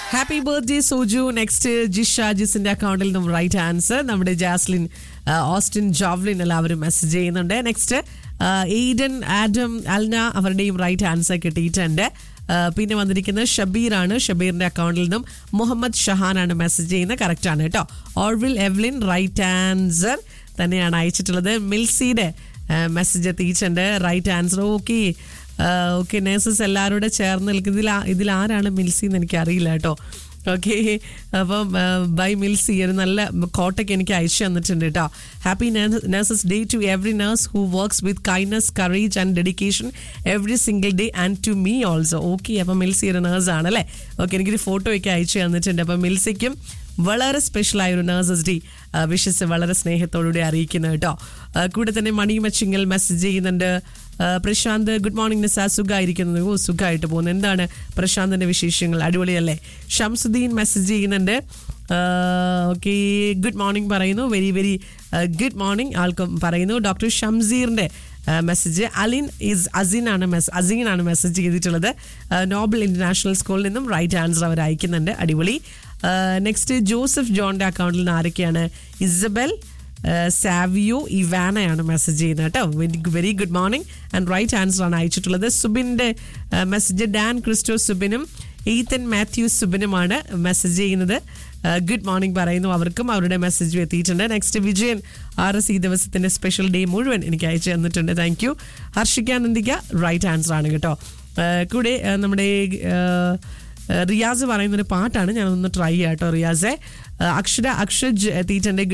happy birthday Soju next Jisha ജിസിന്റെ അക്കൗണ്ടിൽ നിന്നും റൈറ്റ് ആൻസർ നമ്മുടെ ജാസ്ലിൻ ആ, ഓസ്റ്റിൻ ജോവ്ലിൻ എല്ലാവരും മെസ്സേജ് ചെയ്യുന്നുണ്ട് നെക്സ്റ്റ് എയ്ഡൻ ആഡം അൽന അവരുടെയും റൈറ്റ് ആൻസർ കിട്ടിയിട്ടുണ്ട് ആ, പിന്നെ വന്നിരിക്കുന്നത് ഷബീറാണ് ഷബീറിന്റെ അക്കൗണ്ടിൽ നിന്നും മുഹമ്മദ് ഷഹാനാണ് മെസ്സേജ് ചെയ്യുന്നത് കറക്റ്റ് ആണ് കേട്ടോ ഓർവിൽ എവ്ലിൻ റൈറ്റ് ആൻസർ തന്നെയാണ് അയച്ചിട്ടുള്ളത് മിൽസിയുടെ മെസ്സേജ് എത്തിയിട്ടുണ്ട് right answer okay okay nurses എല്ലാവരും കൂടെ ചേർന്ന് നിൽക്കുന്ന ഇതിൽ ആ- ഇതിൽ ആരാണ് മിൽസി എന്ന് എനിക്ക് അറിയില്ല കേട്ടോ ഓക്കെ അപ്പം ബൈ മിൽസി ഒരു നല്ല കോട്ടയ്ക്ക് എനിക്ക് അയച്ചു തന്നിട്ടുണ്ട് കേട്ടോ happy nurses day to every nurse who works with kindness courage and dedication every single day and to me also okay അപ്പം മിൽസി ഒരു നേഴ്സ് ആണ് അല്ലേ ഓക്കെ എനിക്കൊരു ഫോട്ടോ ഒക്കെ അയച്ചു തന്നിട്ടുണ്ട് അപ്പം മിൽസിക്കും വളരെ സ്പെഷ്യൽ ആയ ഒരു നേഴ്സസ് ഡേ വിഷസ് വളരെ സ്നേഹത്തോടുകൂടി അറിയിക്കുന്നു കേട്ടോ ആ, കൂടെ തന്നെ മണി മച്ചിങ്ങൽ മെസ്സേജ് ചെയ്യുന്നുണ്ട് ആ, പ്രശാന്ത് ഗുഡ് മോർണിംഗ് നിസാ സുഖമായിരിക്കുന്നത് ഓ സുഖമായിട്ട് പോകുന്നു എന്താണ് പ്രശാന്തിന്റെ വിശേഷങ്ങൾ അടിപൊളിയല്ലേ ഷംസുദ്ദീൻ മെസ്സേജ് ചെയ്യുന്നുണ്ട് ഓക്കെ ഗുഡ് മോർണിംഗ് പറയുന്നു വെരി വെരി ഗുഡ് മോർണിംഗ് ആൾക്കും പറയുന്നു ഡോക്ടർ ഷംസീറിന്റെ മെസ്സേജ് അലിൻ ഇസ് അസീനാണ് മെസ് അസീനാണ് മെസ്സേജ് ചെയ്തിട്ടുള്ളത് ആ, നോബൽ ഇന്റർനാഷണൽ സ്കൂളിൽ നിന്നും റൈറ്റ് ആൻസർ അവർ അയക്കുന്നുണ്ട് അടിപൊളി നെക്സ്റ്റ് ജോസഫ് ജോണിന്റെ അക്കൗണ്ടിൽ നിന്ന് ആരൊക്കെയാണ് ഇസബൽ സാവിയോ ഇവാനയാണ് മെസ്സേജ് ചെയ്യുന്നത് കേട്ടോ very very good morning and right answer ആണ് അയച്ചിട്ടുള്ളത് സുബിൻ്റെ മെസ്സേജ് ഡാൻ ക്രിസ്റ്റോ സുബിനും ഈത്തൻ മാത്യു സുബിനുമാണ് മെസ്സേജ് ചെയ്യുന്നത് ഗുഡ് മോർണിംഗ് പറയുന്നു അവർക്കും അവരുടെ മെസ്സേജ് എത്തിയിട്ടുണ്ട് നെക്സ്റ്റ് വിജയൻ ആർ എസ് ഈ ദിവസത്തിന്റെ സ്പെഷ്യൽ ഡേ മുഴുവൻ എനിക്ക് അയച്ചു തന്നിട്ടുണ്ട് താങ്ക് യു ഹർഷിക്കാനന്ദിക്ക റൈറ്റ് ആൻസർ ആണ് കേട്ടോ ആ, കൂടെ ആ, നമ്മുടെ ആ, റിയാസ് പറയുന്നൊരു പാട്ടാണ് ഞാനൊന്ന് ട്രൈ ചെയ്യാം കേട്ടോ റിയാസെ അക്ഷര അക്ഷജ് എത്തിയിട്ടുണ്ട്